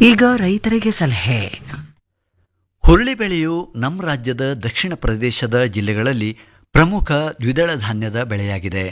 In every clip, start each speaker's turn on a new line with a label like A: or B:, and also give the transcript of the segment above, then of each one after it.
A: ಈಗ ರೈತರಿಗೆ ಸಲಹೆ
B: ಹುರುಳಿ ಬೆಳೆಯು ನಮ್ಮ ರಾಜ್ಯದ ದಕ್ಷಿಣ ಪ್ರದೇಶದ ಜಿಲ್ಲೆಗಳಲ್ಲಿ ಪ್ರಮುಖ ದ್ವಿದಳ ಧಾನ್ಯದ ಬೆಳೆಯಾಗಿದೆ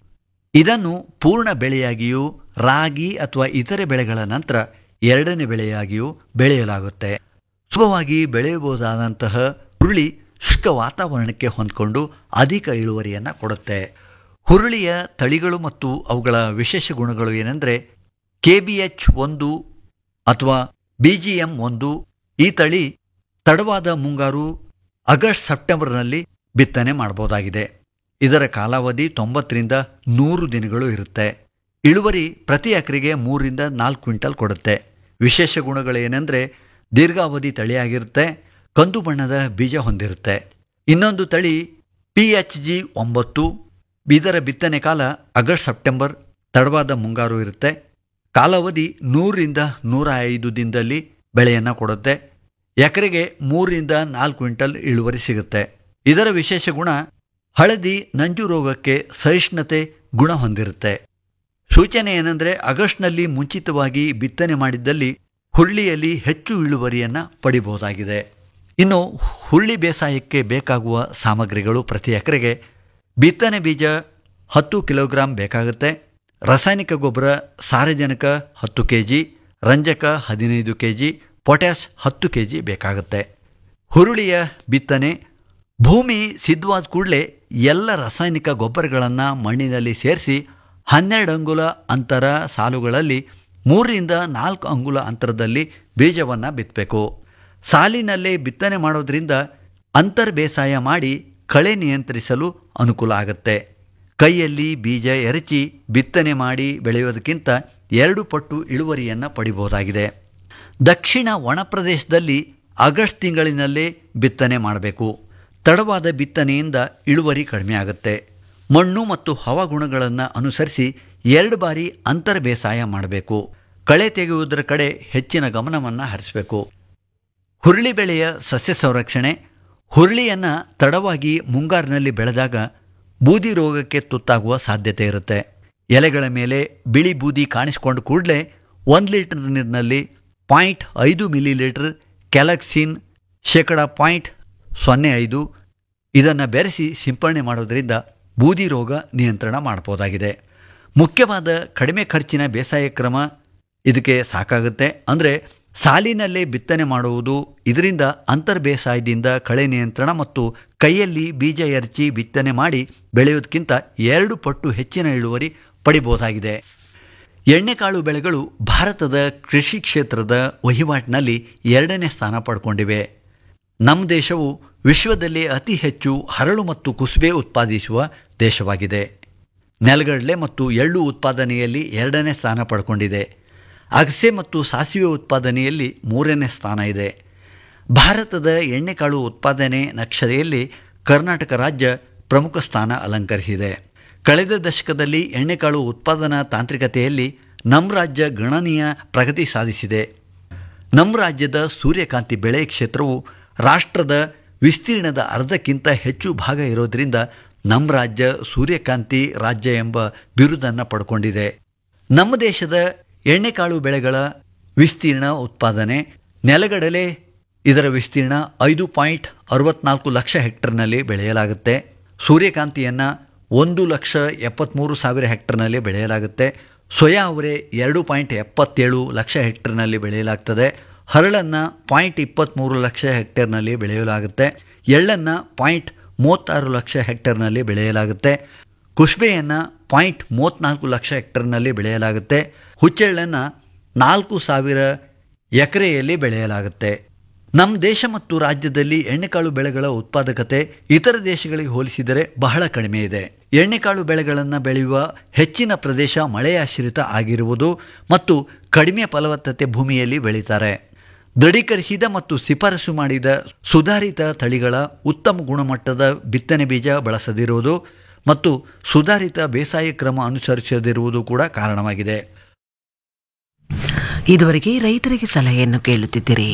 B: ಇದನ್ನು ಪೂರ್ಣ ಬೆಳೆಯಾಗಿಯೂ ರಾಗಿ ಅಥವಾ ಇತರೆ ಬೆಳೆಗಳ ನಂತರ ಎರಡನೇ ಬೆಳೆಯಾಗಿಯೂ ಬೆಳೆಯಲಾಗುತ್ತೆ ಸುಲಭವಾಗಿ ಬೆಳೆಯಬಹುದಾದಂತಹ ಹುರುಳಿ ಶುಷ್ಕ ವಾತಾವರಣಕ್ಕೆ ಹೊಂದಿಕೊಂಡು ಅಧಿಕ ಇಳುವರಿಯನ್ನು ಕೊಡುತ್ತೆ ಹುರುಳಿಯ ತಳಿಗಳು ಮತ್ತು ಅವುಗಳ ವಿಶೇಷ ಗುಣಗಳು ಏನೆಂದರೆ ಕೆ ಬಿ ಎಚ್ ಒಂದು ಅಥವಾ ಬಿ ಜಿ ಎಂ ಒಂದು ಈ ತಳಿ ತಡವಾದ ಮುಂಗಾರು ಆಗಸ್ಟ್ ಸೆಪ್ಟೆಂಬರ್ನಲ್ಲಿ ಬಿತ್ತನೆ ಮಾಡಬಹುದಾಗಿದೆ ಇದರ ಕಾಲಾವಧಿ ತೊಂಬತ್ತರಿಂದ ನೂರು ದಿನಗಳು ಇರುತ್ತೆ ಇಳುವರಿ ಪ್ರತಿ ಎಕರೆಗೆ ಮೂರರಿಂದ ನಾಲ್ಕು ಕ್ವಿಂಟಲ್ ಕೊಡುತ್ತೆ ವಿಶೇಷ ಗುಣಗಳೇನೆಂದರೆ ದೀರ್ಘಾವಧಿ ತಳಿಯಾಗಿರುತ್ತೆ ಕಂದು ಬಣ್ಣದ ಬೀಜ ಹೊಂದಿರುತ್ತೆ ಇನ್ನೊಂದು ತಳಿ ಪಿ ಎಚ್ ಜಿ ಒಂಬತ್ತು ಇದರ ಬಿತ್ತನೆ ಕಾಲ ಆಗಸ್ಟ್ ಸೆಪ್ಟೆಂಬರ್ ತಡವಾದ ಮುಂಗಾರು ಇರುತ್ತೆ ಕಾಲಾವಧಿ ನೂರರಿಂದ ನೂರ ಐದು ದಿನದಲ್ಲಿ ಬೆಳೆಯನ್ನು ಕೊಡುತ್ತೆ ಎಕರೆಗೆ ಮೂರರಿಂದ ನಾಲ್ಕು ಕ್ವಿಂಟಲ್ ಇಳುವರಿ ಸಿಗುತ್ತೆ ಇದರ ವಿಶೇಷ ಗುಣ ಹಳದಿ ನಂಜು ರೋಗಕ್ಕೆ ಸಹಿಷ್ಣುತೆ ಗುಣ ಹೊಂದಿರುತ್ತೆ ಸೂಚನೆ ಏನೆಂದರೆ ಆಗಸ್ಟ್ನಲ್ಲಿ ಮುಂಚಿತವಾಗಿ ಬಿತ್ತನೆ ಮಾಡಿದ್ದಲ್ಲಿ ಹುರುಳಿಯಲ್ಲಿ ಹೆಚ್ಚು ಇಳುವರಿಯನ್ನು ಪಡಿಬಹುದಾಗಿದೆ ಇನ್ನು ಹುರುಳಿ ಬೇಸಾಯಕ್ಕೆ ಬೇಕಾಗುವ ಸಾಮಗ್ರಿಗಳು ಪ್ರತಿ ಎಕರೆಗೆ ಬಿತ್ತನೆ ಬೀಜ ಹತ್ತು ಕಿಲೋಗ್ರಾಂ ಬೇಕಾಗುತ್ತೆ ರಾಸಾಯನಿಕ ಗೊಬ್ಬರ ಸಾರಜನಕ ಹತ್ತು ಕೆ ಜಿ ರಂಜಕ ಹದಿನೈದು ಕೆ ಜಿ ಪೊಟ್ಯಾಸ್ ಹತ್ತು ಕೆ ಜಿ ಬೇಕಾಗುತ್ತೆ ಹುರುಳಿಯ ಬಿತ್ತನೆ ಭೂಮಿ ಸಿದ್ಧವಾದ ಕೂಡಲೇ ಎಲ್ಲ ರಾಸಾಯನಿಕ ಗೊಬ್ಬರಗಳನ್ನು ಮಣ್ಣಿನಲ್ಲಿ ಸೇರಿಸಿ ಹನ್ನೆರಡು ಅಂಗುಲ ಅಂತರ ಸಾಲುಗಳಲ್ಲಿ ಮೂರರಿಂದ ನಾಲ್ಕು ಅಂಗುಲ ಅಂತರದಲ್ಲಿ ಬೀಜವನ್ನು ಬಿತ್ತಬೇಕು ಸಾಲಿನಲ್ಲೇ ಬಿತ್ತನೆ ಮಾಡೋದ್ರಿಂದ ಅಂತರ್ ಬೇಸಾಯ ಮಾಡಿ ಕಳೆ ನಿಯಂತ್ರಿಸಲು ಅನುಕೂಲ ಆಗುತ್ತೆ ಕೈಯಲ್ಲಿ ಬೀಜ ಎರಚಿ ಬಿತ್ತನೆ ಮಾಡಿ ಬೆಳೆಯೋದಕ್ಕಿಂತ ಎರಡು ಪಟ್ಟು ಇಳುವರಿಯನ್ನು ಪಡಿಬಹುದಾಗಿದೆ ದಕ್ಷಿಣ ಒಣ ಪ್ರದೇಶದಲ್ಲಿ ಆಗಸ್ಟ್ ತಿಂಗಳಿನಲ್ಲೇ ಬಿತ್ತನೆ ಮಾಡಬೇಕು ತಡವಾದ ಬಿತ್ತನೆಯಿಂದ ಇಳುವರಿ ಕಡಿಮೆ ಆಗುತ್ತೆ ಮಣ್ಣು ಮತ್ತು ಹವಾಗುಣಗಳನ್ನು ಅನುಸರಿಸಿ ಎರಡು ಬಾರಿ ಅಂತರ ಬೇಸಾಯ ಮಾಡಬೇಕು ಕಳೆ ತೆಗೆಯುವುದರ ಕಡೆ ಹೆಚ್ಚಿನ ಗಮನವನ್ನು ಹರಿಸಬೇಕು ಹುರುಳಿ ಬೆಳೆಯ ಸಸ್ಯ ಸಂರಕ್ಷಣೆ ಹುರುಳಿಯನ್ನು ತಡವಾಗಿ ಮುಂಗಾರಿನಲ್ಲಿ ಬೆಳೆದಾಗ ಬೂದಿ ರೋಗಕ್ಕೆ ತುತ್ತಾಗುವ ಸಾಧ್ಯತೆ ಇರುತ್ತೆ ಎಲೆಗಳ ಮೇಲೆ ಬಿಳಿ ಬೂದಿ ಕಾಣಿಸಿಕೊಂಡ ಕೂಡಲೇ ಒಂದು ಲೀಟರ್ ನೀರಿನಲ್ಲಿ ಪಾಯಿಂಟ್ ಐದು ಮಿಲಿ ಲೀಟರ್ ಕ್ಯಾಲಕ್ಸಿನ್ ಶೇಕಡ ಪಾಯಿಂಟ್ ಸೊನ್ನೆ ಐದು ಇದನ್ನು ಬೆರೆಸಿ ಸಿಂಪರಣೆ ಮಾಡೋದರಿಂದ ಬೂದಿ ರೋಗ ನಿಯಂತ್ರಣ ಮಾಡ್ಬೋದಾಗಿದೆ ಮುಖ್ಯವಾದ ಕಡಿಮೆ ಖರ್ಚಿನ ಬೇಸಾಯ ಕ್ರಮ ಇದಕ್ಕೆ ಸಾಕಾಗುತ್ತೆ ಅಂದರೆ ಸಾಲಿನಲ್ಲೇ ಬಿತ್ತನೆ ಮಾಡುವುದು ಇದರಿಂದ ಅಂತರ್ ಬೇಸಾಯದಿಂದ ಕಳೆ ನಿಯಂತ್ರಣ ಮತ್ತು ಕೈಯಲ್ಲಿ ಬೀಜ ಎರಚಿ ಬಿತ್ತನೆ ಮಾಡಿ ಬೆಳೆಯೋದಕ್ಕಿಂತ ಎರಡು ಪಟ್ಟು ಹೆಚ್ಚಿನ ಇಳುವರಿ ಪಡಿಬೋದಾಗಿದೆ ಎಣ್ಣೆಕಾಳು ಬೆಳೆಗಳು ಭಾರತದ ಕೃಷಿ ಕ್ಷೇತ್ರದ ವಹಿವಾಟಿನಲ್ಲಿ ಎರಡನೇ ಸ್ಥಾನ ಪಡ್ಕೊಂಡಿವೆ ನಮ್ಮ ದೇಶವು ವಿಶ್ವದಲ್ಲಿ ಅತಿ ಹೆಚ್ಚು ಹರಳು ಮತ್ತು ಕುಸುಬೆ ಉತ್ಪಾದಿಸುವ ದೇಶವಾಗಿದೆ ನೆಲಗಡಲೆ ಮತ್ತು ಎಳ್ಳು ಉತ್ಪಾದನೆಯಲ್ಲಿ ಎರಡನೇ ಸ್ಥಾನ ಪಡ್ಕೊಂಡಿದೆ ಅಗಸೆ ಮತ್ತು ಸಾಸಿವೆ ಉತ್ಪಾದನೆಯಲ್ಲಿ ಮೂರನೇ ಸ್ಥಾನ ಇದೆ ಭಾರತದ ಎಣ್ಣೆಕಾಳು ಉತ್ಪಾದನೆ ನಕ್ಷೆಯಲ್ಲಿ ಕರ್ನಾಟಕ ರಾಜ್ಯ ಪ್ರಮುಖ ಸ್ಥಾನ ಅಲಂಕರಿಸಿದೆ ಕಳೆದ ದಶಕದಲ್ಲಿ ಎಣ್ಣೆಕಾಳು ಉತ್ಪಾದನಾ ತಾಂತ್ರಿಕತೆಯಲ್ಲಿ ನಮ್ಮ ರಾಜ್ಯ ಗಣನೀಯ ಪ್ರಗತಿ ಸಾಧಿಸಿದೆ ನಮ್ಮ ರಾಜ್ಯದ ಸೂರ್ಯಕಾಂತಿ ಬೆಳೆ ಕ್ಷೇತ್ರವು ರಾಷ್ಟ್ರದ ವಿಸ್ತೀರ್ಣದ ಅರ್ಧಕ್ಕಿಂತ ಹೆಚ್ಚು ಭಾಗ ಇರೋದರಿಂದ ನಮ್ಮ ರಾಜ್ಯ ಸೂರ್ಯಕಾಂತಿ ರಾಜ್ಯ ಎಂಬ ಬಿರುದನ್ನು ಪಡ್ಕೊಂಡಿದೆ ನಮ್ಮ ದೇಶದ ಎಣ್ಣೆಕಾಳು ಬೆಳೆಗಳ ವಿಸ್ತೀರ್ಣ ಉತ್ಪಾದನೆ ನೆಲಗಡಲೆ ಇದರ ವಿಸ್ತೀರ್ಣ ಐದು ಪಾಯಿಂಟ್ ಅರವತ್ನಾಲ್ಕು ಲಕ್ಷ ಹೆಕ್ಟರ್ನಲ್ಲಿ ಬೆಳೆಯಲಾಗುತ್ತೆ ಸೂರ್ಯಕಾಂತಿಯನ್ನು ಒಂದು ಲಕ್ಷ ಎಪ್ಪತ್ತ್ಮೂರು ಸಾವಿರ ಹೆಕ್ಟರ್ನಲ್ಲಿ ಬೆಳೆಯಲಾಗುತ್ತೆ ಸೋಯಾ ಅವರೆ ಎರಡು ಪಾಯಿಂಟ್ ಎಪ್ಪತ್ತೇಳು ಲಕ್ಷ ಹೆಕ್ಟರ್ನಲ್ಲಿ ಬೆಳೆಯಲಾಗ್ತದೆ ಹರಳನ್ನು ಪಾಯಿಂಟ್ ಇಪ್ಪತ್ತ್ಮೂರು ಲಕ್ಷ ಹೆಕ್ಟೇರ್ನಲ್ಲಿ ಬೆಳೆಯಲಾಗುತ್ತೆ ಎಳ್ಳನ್ನು ಪಾಯಿಂಟ್ ಮೂವತ್ತಾರು ಲಕ್ಷ ಹೆಕ್ಟೇರ್ನಲ್ಲಿ ಬೆಳೆಯಲಾಗುತ್ತೆ ಕುಷ್ಬೆಯನ್ನು ಪಾಯಿಂಟ್ ಮೂವತ್ತ್ನಾಲ್ಕು ಲಕ್ಷ ಹೆಕ್ಟರ್ನಲ್ಲಿ ಬೆಳೆಯಲಾಗುತ್ತೆ ಹುಚ್ಚೆಳ್ಳನ್ನು ನಾಲ್ಕು ಸಾವಿರ ಎಕರೆಯಲ್ಲಿ ಬೆಳೆಯಲಾಗುತ್ತೆ ನಮ್ಮ ದೇಶ ಮತ್ತು ರಾಜ್ಯದಲ್ಲಿ ಎಣ್ಣೆಕಾಳು ಬೆಳೆಗಳ ಉತ್ಪಾದಕತೆ ಇತರ ದೇಶಗಳಿಗೆ ಹೋಲಿಸಿದರೆ ಬಹಳ ಕಡಿಮೆ ಇದೆ ಎಣ್ಣೆಕಾಳು ಬೆಳೆಗಳನ್ನು ಬೆಳೆಯುವ ಹೆಚ್ಚಿನ ಪ್ರದೇಶ ಮಳೆಯಾಶ್ರಿತ ಆಗಿರುವುದು ಮತ್ತು ಕಡಿಮೆ ಫಲವತ್ತತೆ ಭೂಮಿಯಲ್ಲಿ ಬೆಳೀತಾರೆ ದೃಢೀಕರಿಸಿದ ಮತ್ತು ಶಿಫಾರಸು ಮಾಡಿದ ಸುಧಾರಿತ ತಳಿಗಳ ಉತ್ತಮ ಗುಣಮಟ್ಟದ ಬಿತ್ತನೆ ಬೀಜ ಬಳಸದಿರುವುದು ಮತ್ತು ಸುಧಾರಿತ ಬೇಸಾಯ ಕ್ರಮ ಅನುಸರಿಸದಿರುವುದು ಕೂಡ ಕಾರಣವಾಗಿದೆ
A: ಇದುವರೆಗೆ ರೈತರಿಗೆ ಸಲಹೆಯನ್ನು ಕೇಳುತ್ತಿದ್ದೀರಿ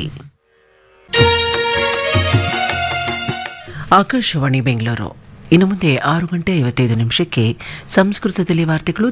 A: ಆಕಾಶವಾಣಿ ಬೆಂಗಳೂರು ಇನ್ನು ಮುಂದೆ ಆರು ಗಂಟೆ ಐವತ್ತೈದು ನಿಮಿಷಕ್ಕೆ ಸಂಸ್ಕೃತದಲ್ಲಿ ವಾರ್ತೆಗಳು